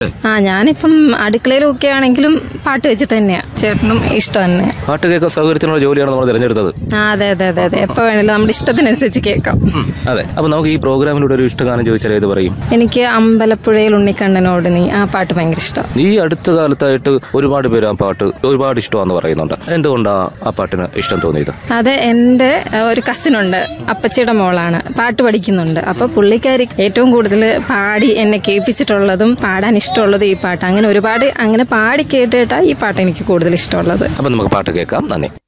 ആ ഞാനിപ്പം അടുക്കളയിൽ ഒക്കെ ആണെങ്കിലും പാട്ട് വെച്ചിട്ട് തന്നെയാ ചേട്ടനും ഇഷ്ടം തന്നെയാ പാട്ട് കേൾക്കാൻ സൗകര്യത്തിനുള്ള ജോലിയാണ് നമ്മൾ തിരഞ്ഞെടുത്തത് ആ അതെ അതെ അതെ അതെ എപ്പോ വേണേലും നമ്മുടെ ഇഷ്ടത്തിനനുസരിച്ച് കേൾക്കാം ഉം, അതെ അപ്പൊ നമുക്ക് ഈ പ്രോഗ്രാമിലൂടെ ഒരു ഇഷ്ടഗാനം ചോദിച്ചാൽ ഏത് പറയും എനിക്ക് അമ്പലപ്പുഴയിൽ ഉണ്ണിക്കണ്ണനോട് നീ ആ പാട്ട് ഭയങ്കര ഇഷ്ടം ഈ അടുത്ത കാലത്തായിട്ട് ഒരുപാട് പേര് ആ പാട്ട് ഒരുപാട് ഇഷ്ടമാണെന്ന് പറയുന്നുണ്ട് എന്തുകൊണ്ടാ ആ പാട്ടിന് ഇഷ്ടം തോന്നിയത് അത് എൻ്റെ ഏഹ്, ഒരു കസിനുണ്ട് അപ്പച്ചിയുടെ മോളാണ് പാട്ട് പഠിക്കുന്നുണ്ട് അപ്പൊ പുള്ളിക്കാരി ഏറ്റവും കൂടുതൽ പാടി എന്നെ കേൾപ്പിച്ചിട്ടുള്ളതും പാടാൻ ഇഷ്ടമുള്ളതും ഈ പാട്ട് അങ്ങനെ ഒരുപാട് അങ്ങനെ പാടി കേട്ടിട്ടാ ഈ പാട്ട് എനിക്ക് കൂടുതൽ ഇഷ്ടമുള്ളത് അപ്പൊ നമുക്ക് പാട്ട് കേൾക്കാം നന്ദി